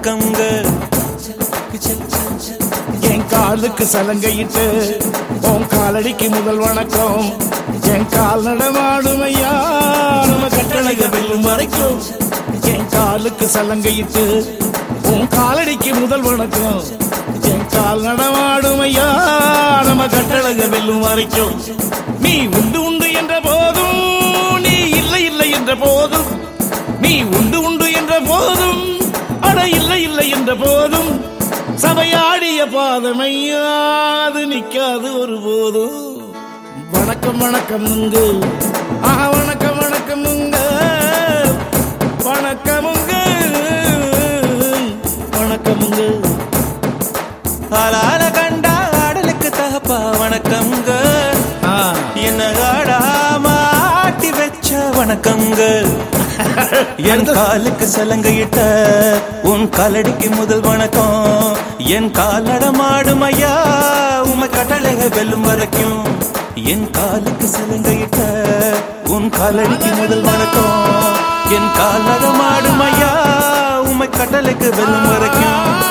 வணக்கம்ங்க என் காலுக்கு சலங்கையிட்டு உன் காலடிக்கு முதல் வணக்கம் என் கால் நடமாடும் ஐயா நம்ம கட்டளைக வெல்லும் வரைக்கும் என் காலுக்கு சலங்கையிட்டு உன் காலடிக்கு முதல் வணக்கம் என் கால் நடமாடும் ஐயா நம்ம கட்டளைக வெல்லும் வரைக்கும் நீ உண்டு உண்டு என்ற போதும் நீ இல்லை இல்லை என்ற போதும் நீ உண்டு உண்டு என்ற போதும் அட இல்லை இல்லை என்ற போதும் சபையாடிய பாதமையாது நிக்காது ஒரு போதும் வணக்கம் வணக்கம் உங்க ஆஹா வணக்கம் வணக்கம் உங்க வணக்கம் உங்க வணக்கம் உங்க ஆளால கண்டா ஆடலுக்கு தகப்பா வணக்கம்ங்க ஆ, என்ன ஆடாம ஆட்டி வச்ச வணக்கம்ங்க என் காலுக்கு சலங்கையிட்ட உன் காலடிக்கு முதல் வணக்கம் என் காலடமாடும் ஐயா உமை கட்டளைக வெல்லும் வரைக்கும் என் காலுக்கு சலங்கையிட்ட உன் காலடிக்கு முதல் வணக்கம் என் காலடமாடும் ஐயா உமை கட்டளைக்கு வெல்லும் வரைக்கும்